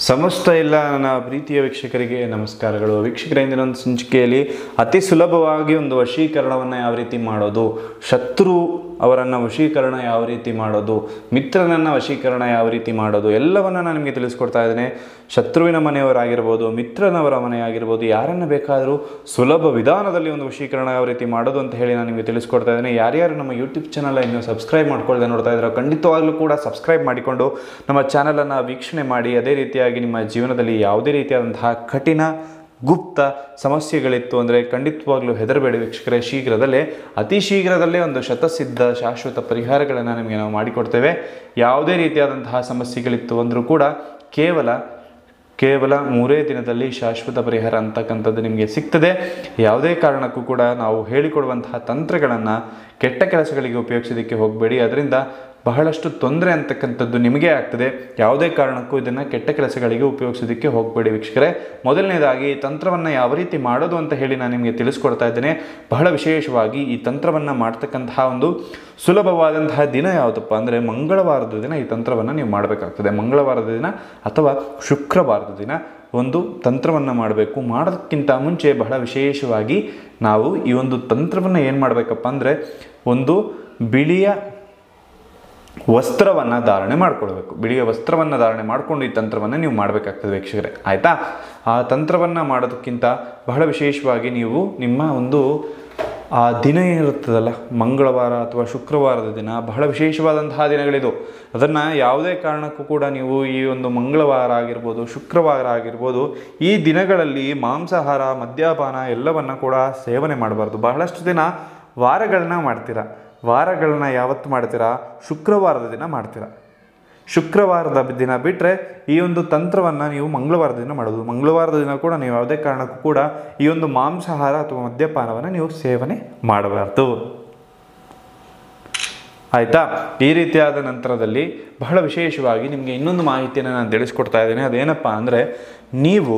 ಸಮಸ್ತ ಎಲ್ಲ ನನ್ನ ಪ್ರೀತಿಯ ವೀಕ್ಷಕರಿಗೆ ನಮಸ್ಕಾರಗಳು ವೀಕ್ಷಕರ ಇಂದಿನ ಒಂದು ಸಂಚಿಕೆಯಲ್ಲಿ ಅತಿ ಸುಲಭವಾಗಿ ಒಂದು ವಶೀಕರಣವನ್ನು ಯಾವ ರೀತಿ ಮಾಡೋದು ಶತ್ರು ಅವರನ್ನು ವಶೀಕರಣ ಯಾವ ರೀತಿ ಮಾಡೋದು ಮಿತ್ರನನ್ನು ವಶೀಕರಣ ಯಾವ ರೀತಿ ಮಾಡೋದು ಎಲ್ಲವನ್ನು ನಾನು ನಿಮಗೆ ತಿಳಿಸ್ಕೊಡ್ತಾ ಇದ್ದೇನೆ ಶತ್ರುವಿನ ಮನೆಯವರಾಗಿರ್ಬೋದು ಮಿತ್ರನವರ ಮನೆಯಾಗಿರ್ಬೋದು ಯಾರನ್ನು ಬೇಕಾದರೂ ಸುಲಭ ವಿಧಾನದಲ್ಲಿ ಒಂದು ವಶೀಕರಣ ಯಾವ ರೀತಿ ಮಾಡೋದು ಅಂತ ಹೇಳಿ ನಾನು ನಿಮಗೆ ತಿಳಿಸ್ಕೊಡ್ತಾ ಇದ್ದೇನೆ ಯಾರ್ಯಾರು ನಮ್ಮ ಯೂಟ್ಯೂಬ್ ಚಾನಲ್ ಇನ್ನೂ ಸಬ್ಸ್ಕ್ರೈಬ್ ಮಾಡ್ಕೊಳ್ಳದೆ ನೋಡ್ತಾ ಇದ್ದಾರೆ ಖಂಡಿತವಾಗ್ಲೂ ಕೂಡ ಸಬ್ಸ್ಕ್ರೈಬ್ ಮಾಡಿಕೊಂಡು ನಮ್ಮ ಚಾನಲನ್ನು ವೀಕ್ಷಣೆ ಮಾಡಿ ಅದೇ ರೀತಿಯಾಗಿ ನಿಮ್ಮ ಜೀವನದಲ್ಲಿ ಯಾವುದೇ ರೀತಿಯಾದಂತಹ ಕಠಿಣ ಗುಪ್ತ ಸಮಸ್ಯೆಗಳಿತ್ತು ಅಂದರೆ ಖಂಡಿತವಾಗ್ಲೂ ಹೆದರಬೇಡಿ ವೀಕ್ಷಕರೇ ಶೀಘ್ರದಲ್ಲೇ ಅತಿ ಶೀಘ್ರದಲ್ಲೇ ಒಂದು ಶತಸಿದ್ಧ ಶಾಶ್ವತ ಪರಿಹಾರಗಳನ್ನು ನಿಮಗೆ ನಾವು ಮಾಡಿಕೊಡ್ತೇವೆ ಯಾವುದೇ ರೀತಿಯಾದಂತಹ ಸಮಸ್ಯೆಗಳಿತ್ತು ಅಂದರೂ ಕೂಡ ಕೇವಲ ಕೇವಲ ಮೂರೇ ದಿನದಲ್ಲಿ ಶಾಶ್ವತ ಪರಿಹಾರ ಅಂತಕ್ಕಂಥದ್ದು ನಿಮಗೆ ಸಿಗ್ತದೆ ಯಾವುದೇ ಕಾರಣಕ್ಕೂ ಕೂಡ ನಾವು ಹೇಳಿಕೊಡುವಂತಹ ತಂತ್ರಗಳನ್ನು ಕೆಟ್ಟ ಕೆಲಸಗಳಿಗೆ ಉಪಯೋಗಿಸೋದಕ್ಕೆ ಹೋಗಬೇಡಿ ಅದರಿಂದ ಬಹಳಷ್ಟು ತೊಂದರೆ ಅಂತಕ್ಕಂಥದ್ದು ನಿಮಗೆ ಆಗ್ತದೆ ಯಾವುದೇ ಕಾರಣಕ್ಕೂ ಇದನ್ನು ಕೆಟ್ಟ ಕೆಲಸಗಳಿಗೆ ಉಪಯೋಗಿಸೋದಕ್ಕೆ ಹೋಗಬೇಡಿ ವೀಕ್ಷಕರೇ ಮೊದಲನೇದಾಗಿ ಈ ತಂತ್ರವನ್ನು ಯಾವ ರೀತಿ ಮಾಡೋದು ಅಂತ ಹೇಳಿ ನಾನು ನಿಮಗೆ ತಿಳಿಸ್ಕೊಡ್ತಾ ಇದ್ದೇನೆ ಬಹಳ ವಿಶೇಷವಾಗಿ ಈ ತಂತ್ರವನ್ನು ಮಾಡ್ತಕ್ಕಂತಹ ಒಂದು ಸುಲಭವಾದಂತಹ ದಿನ ಯಾವುದಪ್ಪ ಅಂದರೆ ಮಂಗಳವಾರದ ದಿನ ಈ ತಂತ್ರವನ್ನು ನೀವು ಮಾಡಬೇಕಾಗ್ತದೆ ಮಂಗಳವಾರದ ದಿನ ಅಥವಾ ಶುಕ್ರವಾರದ ದಿನ ಒಂದು ತಂತ್ರವನ್ನು ಮಾಡಬೇಕು ಮಾಡೋದಕ್ಕಿಂತ ಮುಂಚೆ ಬಹಳ ವಿಶೇಷವಾಗಿ ನಾವು ಈ ಒಂದು ತಂತ್ರವನ್ನು ಏನು ಮಾಡಬೇಕಪ್ಪ ಅಂದರೆ ಒಂದು ಬಿಳಿಯ ವಸ್ತ್ರವನ್ನು ಧಾರಣೆ ಮಾಡ್ಕೊಳ್ಬೇಕು ಬಿಳಿಯ ವಸ್ತ್ರವನ್ನು ಧಾರಣೆ ಮಾಡಿಕೊಂಡು ಈ ತಂತ್ರವನ್ನು ನೀವು ಮಾಡಬೇಕಾಗ್ತದೆ ವೀಕ್ಷಕರೇ ಆಯಿತಾ ಆ ತಂತ್ರವನ್ನು ಮಾಡೋದಕ್ಕಿಂತ ಬಹಳ ವಿಶೇಷವಾಗಿ ನೀವು ನಿಮ್ಮ ಒಂದು ಆ ದಿನ ಏನಿರುತ್ತದಲ್ಲ ಮಂಗಳವಾರ ಅಥವಾ ಶುಕ್ರವಾರದ ದಿನ ಬಹಳ ವಿಶೇಷವಾದಂತಹ ದಿನಗಳಿದು ಅದನ್ನು ಯಾವುದೇ ಕಾರಣಕ್ಕೂ ಕೂಡ ನೀವು ಈ ಒಂದು ಮಂಗಳವಾರ ಆಗಿರ್ಬೋದು ಶುಕ್ರವಾರ ಆಗಿರ್ಬೋದು ಈ ದಿನಗಳಲ್ಲಿ ಮಾಂಸಾಹಾರ ಮದ್ಯಪಾನ ಎಲ್ಲವನ್ನು ಕೂಡ ಸೇವನೆ ಮಾಡಬಾರ್ದು ಬಹಳಷ್ಟು ದಿನ ವಾರಗಳನ್ನ ಮಾಡ್ತೀರಾ ವಾರಗಳನ್ನ ಯಾವತ್ತು ಮಾಡ್ತೀರಾ ಶುಕ್ರವಾರದ ದಿನ ಮಾಡ್ತೀರಾ ಶುಕ್ರವಾರದ ದಿನ ಬಿಟ್ಟರೆ ಈ ಒಂದು ತಂತ್ರವನ್ನು ನೀವು ಮಂಗಳವಾರದ ದಿನ ಮಾಡೋದು ಮಂಗಳವಾರದ ದಿನ ಕೂಡ ನೀವು ಯಾವುದೇ ಕಾರಣಕ್ಕೂ ಕೂಡ ಈ ಒಂದು ಮಾಂಸಾಹಾರ ಅಥವಾ ಮದ್ಯಪಾನವನ್ನು ನೀವು ಸೇವನೆ ಮಾಡಬಾರ್ದು ಆಯಿತಾ ಈ ರೀತಿಯಾದ ನಂತರದಲ್ಲಿ ಬಹಳ ವಿಶೇಷವಾಗಿ ನಿಮಗೆ ಇನ್ನೊಂದು ಮಾಹಿತಿಯನ್ನು ನಾನು ತಿಳಿಸ್ಕೊಡ್ತಾ ಇದ್ದೇನೆ ಅದೇನಪ್ಪ ಅಂದರೆ ನೀವು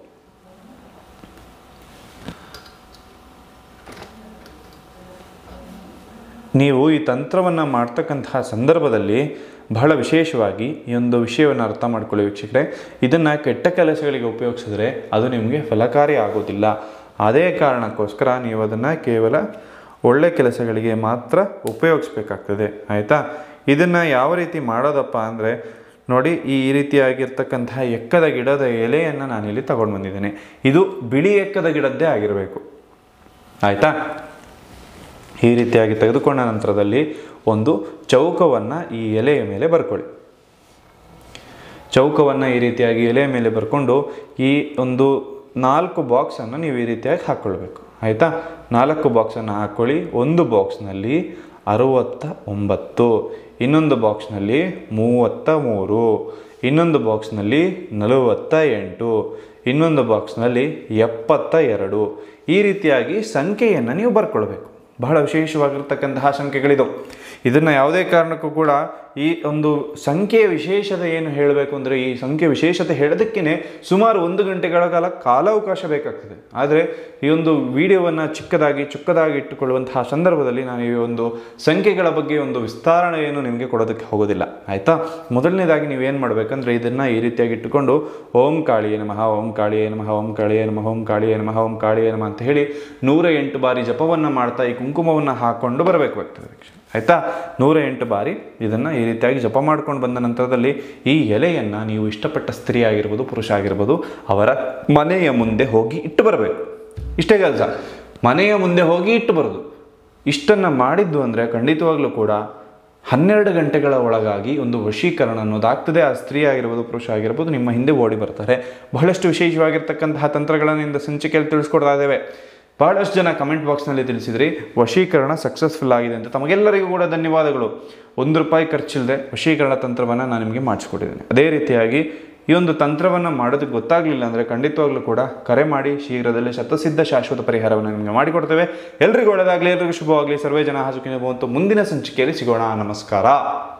ನೀವು ಈ ತಂತ್ರವನ್ನು ಮಾಡ್ತಕ್ಕಂತಹ ಸಂದರ್ಭದಲ್ಲಿ ಬಹಳ ವಿಶೇಷವಾಗಿ ಈ ಒಂದು ವಿಷಯವನ್ನು ಅರ್ಥ ಮಾಡ್ಕೊಳ್ಳಿ ವೀಕ್ಷಕರೇ ಇದನ್ನು ಕೆಟ್ಟ ಕೆಲಸಗಳಿಗೆ ಉಪಯೋಗಿಸಿದ್ರೆ ಅದು ನಿಮಗೆ ಫಲಕಾರಿ ಆಗೋದಿಲ್ಲ ಅದೇ ಕಾರಣಕ್ಕೋಸ್ಕರ ನೀವು ಅದನ್ನು ಕೇವಲ ಒಳ್ಳೆ ಕೆಲಸಗಳಿಗೆ ಮಾತ್ರ ಉಪಯೋಗಿಸ್ಬೇಕಾಗ್ತದೆ ಆಯಿತಾ ಇದನ್ನು ಯಾವ ರೀತಿ ಮಾಡೋದಪ್ಪ ಅಂದರೆ ನೋಡಿ ಈ ರೀತಿಯಾಗಿರ್ತಕ್ಕಂತಹ ಎಕ್ಕದ ಗಿಡದ ಎಲೆಯನ್ನು ನಾನಿಲ್ಲಿ ತಗೊಂಡು ಬಂದಿದ್ದೇನೆ ಇದು ಬಿಳಿ ಎಕ್ಕದ ಗಿಡದ್ದೇ ಆಗಿರಬೇಕು ಆಯಿತಾ ಈ ರೀತಿಯಾಗಿ ತೆಗೆದುಕೊಂಡ ನಂತರದಲ್ಲಿ ಒಂದು ಚೌಕವನ್ನು ಈ ಎಲೆಯ ಮೇಲೆ ಬರ್ಕೊಳ್ಳಿ ಚೌಕವನ್ನು ಈ ರೀತಿಯಾಗಿ ಎಲೆಯ ಮೇಲೆ ಬರ್ಕೊಂಡು ಈ ಒಂದು ನಾಲ್ಕು ಬಾಕ್ಸನ್ನು ನೀವು ಈ ರೀತಿಯಾಗಿ ಹಾಕ್ಕೊಳ್ಬೇಕು ಆಯಿತಾ ನಾಲ್ಕು ಬಾಕ್ಸನ್ನು ಹಾಕ್ಕೊಳ್ಳಿ ಒಂದು ಬಾಕ್ಸ್ನಲ್ಲಿ ಅರುವತ್ತ ಒಂಬತ್ತು ಇನ್ನೊಂದು ಬಾಕ್ಸ್ನಲ್ಲಿ ಮೂವತ್ತ ಮೂರು ಇನ್ನೊಂದು ಬಾಕ್ಸ್ನಲ್ಲಿ ನಲವತ್ತ ಎಂಟು ಇನ್ನೊಂದು ಬಾಕ್ಸ್ನಲ್ಲಿ ಎಪ್ಪತ್ತ ಎರಡು ಈ ರೀತಿಯಾಗಿ ಸಂಖ್ಯೆಯನ್ನು ನೀವು ಬರ್ಕೊಳ್ಬೇಕು ಬಹಳ ವಿಶೇಷವಾಗಿರ್ತಕ್ಕಂತಹ ಸಂಖ್ಯೆಗಳಿದು ಇದನ್ನು ಯಾವುದೇ ಕಾರಣಕ್ಕೂ ಕೂಡ ಈ ಒಂದು ಸಂಖ್ಯೆಯ ವಿಶೇಷತೆ ಏನು ಹೇಳಬೇಕು ಅಂದರೆ ಈ ಸಂಖ್ಯೆ ವಿಶೇಷತೆ ಹೇಳೋದಕ್ಕೇ ಸುಮಾರು ಒಂದು ಗಂಟೆಗಳ ಕಾಲ ಕಾಲಾವಕಾಶ ಬೇಕಾಗ್ತದೆ ಆದರೆ ಈ ಒಂದು ವಿಡಿಯೋವನ್ನು ಚಿಕ್ಕದಾಗಿ ಚಿಕ್ಕದಾಗಿ ಇಟ್ಟುಕೊಳ್ಳುವಂತಹ ಸಂದರ್ಭದಲ್ಲಿ ನಾನು ಈ ಒಂದು ಸಂಖ್ಯೆಗಳ ಬಗ್ಗೆ ಒಂದು ವಿಸ್ತರಣೆಯನ್ನು ನಿಮಗೆ ಕೊಡೋದಕ್ಕೆ ಹೋಗೋದಿಲ್ಲ ಆಯಿತಾ ಮೊದಲನೇದಾಗಿ ನೀವೇನು ಮಾಡಬೇಕಂದ್ರೆ ಇದನ್ನು ಈ ರೀತಿಯಾಗಿ ಇಟ್ಟುಕೊಂಡು ಓಂ ಕಾಳಿಯೇ ನಮಃ ಓಂ ಕಾಳಿಯೇ ನಮಃ ಓಂ ಕಾಳಿಯೇ ನಮಃ ಓಂ ಕಾಳಿಯೇ ನಮಃ ಓಂ ಕಾಳಿಯೇ ನಮಃ ಅಂತ ಹೇಳಿ ನೂರ ಎಂಟು ಬಾರಿ ಜಪವನ್ನು ಮಾಡ್ತಾ ಈ ಕುಂಕುಮವನ್ನು ಹಾಕ್ಕೊಂಡು ಬರಬೇಕಾಗ್ತದೆ ಆಯಿತಾ ನೂರ ಎಂಟು ಬಾರಿ ಇದನ್ನು ಈ ರೀತಿಯಾಗಿ ಜಪ ಮಾಡ್ಕೊಂಡು ಬಂದ ನಂತರದಲ್ಲಿ ಈ ಎಲೆಯನ್ನು ನೀವು ಇಷ್ಟಪಟ್ಟ ಸ್ತ್ರೀ ಆಗಿರ್ಬೋದು ಪುರುಷ ಆಗಿರ್ಬೋದು ಅವರ ಮನೆಯ ಮುಂದೆ ಹೋಗಿ ಇಟ್ಟು ಬರಬೇಕು ಇಷ್ಟೇ ಕೆಲಸ ಮನೆಯ ಮುಂದೆ ಹೋಗಿ ಇಟ್ಟು ಬರೋದು ಇಷ್ಟನ್ನು ಮಾಡಿದ್ದು ಅಂದರೆ ಖಂಡಿತವಾಗ್ಲೂ ಕೂಡ ಹನ್ನೆರಡು ಗಂಟೆಗಳ ಒಳಗಾಗಿ ಒಂದು ವಶೀಕರಣ ಅನ್ನೋದಾಗ್ತದೆ ಆ ಸ್ತ್ರೀ ಆಗಿರ್ಬೋದು ಪುರುಷ ಆಗಿರ್ಬೋದು ನಿಮ್ಮ ಹಿಂದೆ ಓಡಿ ಬರ್ತಾರೆ ಬಹಳಷ್ಟು ವಿಶೇಷವಾಗಿರ್ತಕ್ಕಂತಹ ತಂತ್ರಗಳನ್ನು ಇಂದ ಸಂಚಿಕೆಯಲ್ಲಿ ತಿಳಿಸ್ಕೊಡ್ತಾ ಇದ್ದೇವೆ ಬಹಳಷ್ಟು ಜನ ಕಮೆಂಟ್ ಬಾಕ್ಸ್ನಲ್ಲಿ ತಿಳಿಸಿದ್ರಿ ವಶೀಕರಣ ಸಕ್ಸಸ್ಫುಲ್ ಆಗಿದೆ ಅಂತ ತಮಗೆಲ್ಲರಿಗೂ ಕೂಡ ಧನ್ಯವಾದಗಳು ಒಂದು ರೂಪಾಯಿ ಖರ್ಚಿಲ್ಲದೆ ವಶೀಕರಣ ತಂತ್ರವನ್ನು ನಾನು ನಿಮಗೆ ಮಾಡಿಸ್ಕೊಟ್ಟಿದ್ದೇನೆ ಅದೇ ರೀತಿಯಾಗಿ ಈ ಒಂದು ತಂತ್ರವನ್ನು ಮಾಡೋದಕ್ಕೆ ಗೊತ್ತಾಗಲಿಲ್ಲ ಅಂದರೆ ಖಂಡಿತವಾಗ್ಲೂ ಕೂಡ ಕರೆ ಮಾಡಿ ಶೀಘ್ರದಲ್ಲೇ ಶತಸಿದ್ಧ ಶಾಶ್ವತ ಪರಿಹಾರವನ್ನು ನಿಮಗೆ ಮಾಡಿಕೊಡ್ತೇವೆ ಎಲ್ರಿಗೂ ಒಳ್ಳೆಯದಾಗಲಿ ಎಲ್ರಿಗೂ ಶುಭವಾಗಲಿ ಸರ್ವೇ ಜನ ಹಾಸುಕಿನ ಮುಂದಿನ ಸಂಚಿಕೆಯಲ್ಲಿ ಸಿಗೋಣ ನಮಸ್ಕಾರ